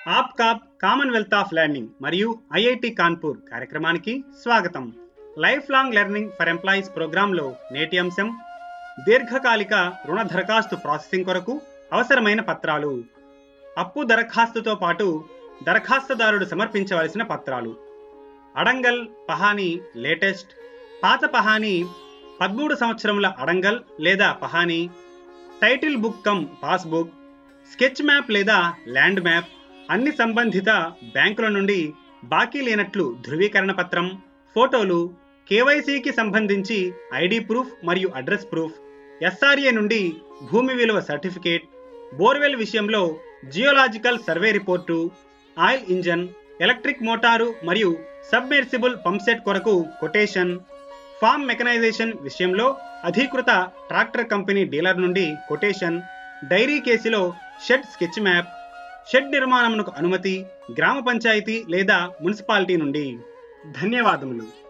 ఆప్కాప్ Commonwealth of learning మరియు IIT Kanpur కార్యక్రమానికి స్వాగతం lifelong learning for employees ప్రోగ్రాంలో నేటి అంశం దీర్ఘకాలిక రుణ దరఖాస్తు ప్రాసెసింగ్ కొరకు అవసరమైన పత్రాలు అప్పు దరఖాస్తుతో పాటు దరఖాస్తుదారుడు సమర్పించవలసిన పత్రాలు అడంగల్ పహానీ లేటెస్ట్ పాత పహానీ పదమూడు సంవత్సరముల అడంగల్ లేదా పహానీ title book cum passbook sketch map లేదా ల్యాండ్ మ్యాప్ అన్ని సంబంధిత బ్యాంకుల నుండి బాకీ లేనట్లు ధృవీకరణ పత్రం ఫోటోలు కేవైసీకి సంబంధించి ఐడి ప్రూఫ్ మరియు అడ్రస్ ప్రూఫ్ ఎస్ఆర్ఏ నుండి భూమి విలువ సర్టిఫికేట్ బోర్వెల్ విషయంలో geological survey report oil engine electric motor మరియు సబ్మెర్సిబుల్ పంప్సెట్ కొరకు కొటేషన్ ఫామ్ మెకనైజేషన్ విషయంలో అధీకృత ట్రాక్టర్ కంపెనీ డీలర్ నుండి కొటేషన్ డైరీ కేసులో షెడ్ స్కెచ్ మ్యాప్ షెడ్ నిర్మాణమునకు అనుమతి గ్రామ పంచాయతీ లేదా మున్సిపాలిటీ నుండి ధన్యవాదములు